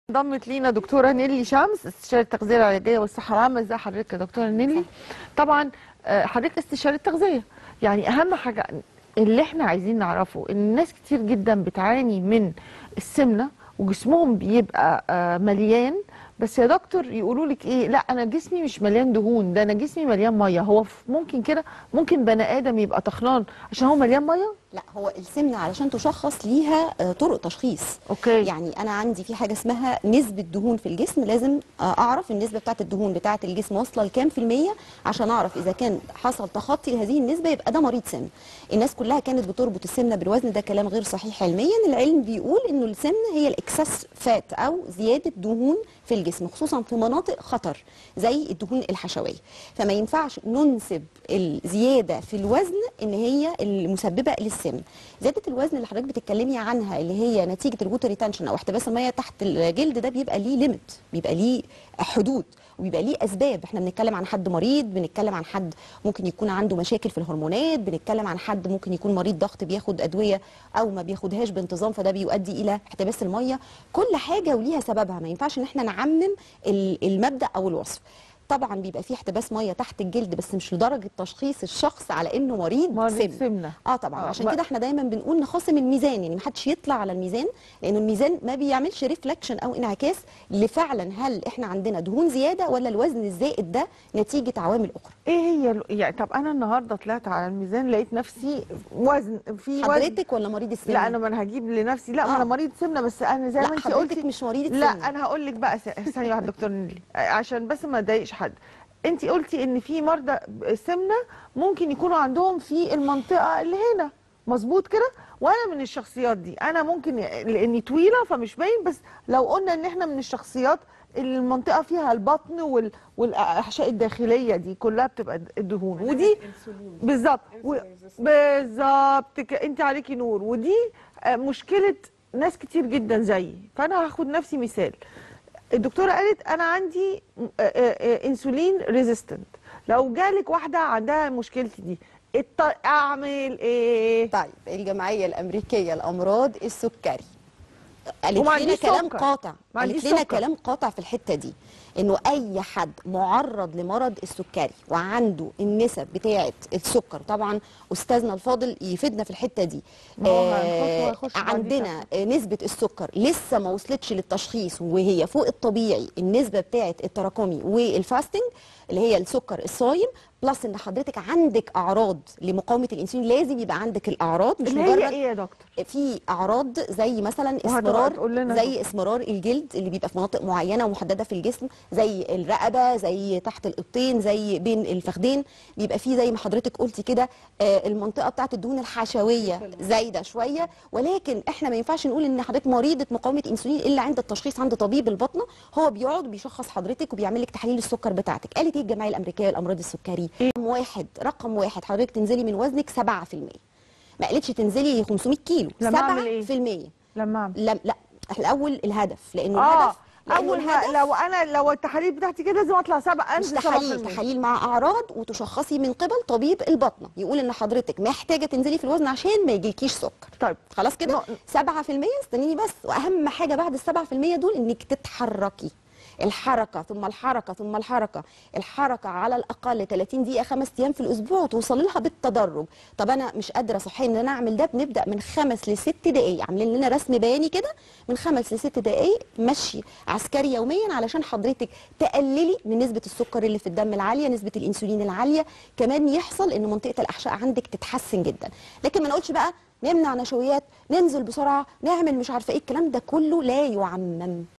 انضمت لينا دكتوره نيلي شمس استشارة التغذيه العلاجيه والصحه العامه ازي حضرتك يا دكتوره نيلي طبعا آه، حضرتك استشارة تغذيه يعني اهم حاجه اللي احنا عايزين نعرفه ان الناس كتير جدا بتعاني من السمنه وجسمهم بيبقى آه، مليان بس يا دكتور يقولوا لك ايه لا انا جسمي مش مليان دهون ده انا جسمي مليان ميه هو ف- ممكن كده ممكن بني ادم يبقى تخنان عشان هو مليان ميه لا هو السمنه علشان تشخص ليها آه، طرق تشخيص اوكي يعني انا عندي في حاجه اسمها نسبه دهون في الجسم لازم آه، اعرف النسبه بتاعه الدهون بتاعه الجسم واصله لكام في الميه عشان اعرف اذا كان حصل تخطي لهذه النسبه يبقى ده مريض سمنه الناس كلها كانت بتربط السمنه بالوزن ده كلام غير صحيح علميا العلم بيقول انه السمنه هي الاكسس فات او زياده دهون في الجسم خصوصا في مناطق خطر زي الدهون الحشويه فما ينفعش ننسب الزياده في الوزن ان هي المسببه للسمنه زياده الوزن اللي حضرتك بتتكلمي عنها اللي هي نتيجه الووتر ريتنشن او احتباس الميه تحت الجلد ده بيبقى ليه ليميت بيبقى ليه حدود وبيبقى ليه اسباب احنا بنتكلم عن حد مريض بنتكلم عن حد ممكن يكون عنده مشاكل في الهرمونات بنتكلم عن حد ممكن يكون مريض ضغط بياخد ادويه او ما بياخدهاش بانتظام فده بيؤدي الى احتباس الميه كل حاجه وليها سببها ما ينفعش ان احنا نعمم ال- المبدا او الوصف طبعا بيبقى فيه احتباس ميه تحت الجلد بس مش لدرجه تشخيص الشخص على انه مريض, مريض سمنه سمنه اه طبعا آه، عشان ما- كده احنا دايما بنقول نخاصم الميزان يعني محدش يطلع على الميزان لانه الميزان ما بيعملش ريفلكشن او انعكاس لفعلا هل احنا عندنا دهون زياده ولا الوزن الزائد ده نتيجه عوامل اخرى ايه هي ال- يعني طب انا النهارده طلعت على الميزان لقيت نفسي وزن في وزن حضرتك ولا مريض السمنه لا انا ما انا هجيب لنفسي لا ما انا آه. مريض سمنه بس انا زي ما لا انت حضرتك قلتي مش مريضه لا سمنه انا هقول لك بقى س- ثانيه واحده دكتور نيلي عشان بس ما اضايقش حد انت قلتي ان في مرضى سمنه ممكن يكونوا عندهم في المنطقه اللي هنا مظبوط كده وانا من الشخصيات دي انا ممكن لاني طويله فمش باين بس لو قلنا ان احنا من الشخصيات اللي المنطقه فيها البطن وال... والاحشاء الداخليه دي كلها بتبقى الدهون ودي بالظبط و- بالظبط ك- انت عليكي نور ودي آه، مشكله ناس كتير جدا زيي فانا هاخد نفسي مثال الدكتوره قالت انا عندي آه، آه، آه، انسولين ريزيستنت لو جالك واحده عندها مشكلتي دي الط- اعمل ايه طيب الجمعيه الامريكيه لامراض السكري قالت وما لنا عنديش كلام سكر. قاطع ما قالت عنديش لنا سكر. كلام قاطع في الحته دي انه اي حد معرض لمرض السكري وعنده النسب بتاعه السكر طبعا استاذنا الفاضل يفيدنا في الحته دي ما هو آه، هنخش وهيخش بعدين عندنا آه، نسبه السكر لسه ما وصلتش للتشخيص وهي فوق الطبيعي النسبه بتاعه التراكمي والفاستنج اللي هي السكر الصايم بلس ان حضرتك عندك اعراض لمقاومه الانسولين لازم يبقى عندك الاعراض مش اللي هي مجرد ايه يا دكتور في اعراض زي مثلا وهتبقى اسمرار تقول لنا زي اسمرار الجلد اللي بيبقى في مناطق معينه ومحدده في الجسم زي الرقبه زي تحت الابطين زي بين الفخذين بيبقى في زي ما حضرتك قلتي كده آه، المنطقه بتاعت الدهون الحشويه زايده شويه ولكن احنا ما ينفعش نقول ان حضرتك مريضه مقاومه انسولين الا عند التشخيص عند طبيب البطنه هو بيقعد وبيشخص حضرتك وبيعمل لك تحاليل السكر بتاعتك قالت ايه الجمعيه الامريكيه لامراض السكري رقم واحد رقم واحد حضرتك تنزلي من وزنك 7% ما قالتش تنزلي 500 كيلو لما أعمل إيه؟ 7% لما اعمل لا لا احنا الاول الهدف لانه اه الهدف لأنه اول ما الهدف لو انا لو التحاليل بتاعتي كده لازم اطلع سبع مش انزل تحاليل 7% تحاليل مع اعراض وتشخصي من قبل طبيب البطنه يقول ان حضرتك محتاجه تنزلي في الوزن عشان ما يجيلكيش سكر طيب خلاص كده نق- 7% استنيني بس واهم حاجه بعد ال 7% دول انك تتحركي الحركه ثم الحركه ثم الحركه الحركه على الاقل 30 دقيقه خمس ايام في الاسبوع وتوصلي لها بالتدرج طب انا مش قادره صحيا ان انا اعمل ده بنبدا من خمس لست دقائق عاملين لنا رسم بياني كده من خمس لست دقائق مشي عسكري يوميا علشان حضرتك تقللي من نسبه السكر اللي في الدم العاليه نسبه الانسولين العاليه كمان يحصل ان منطقه الاحشاء عندك تتحسن جدا لكن ما نقولش بقى نمنع نشويات ننزل بسرعه نعمل مش عارفه ايه الكلام ده كله لا يعمم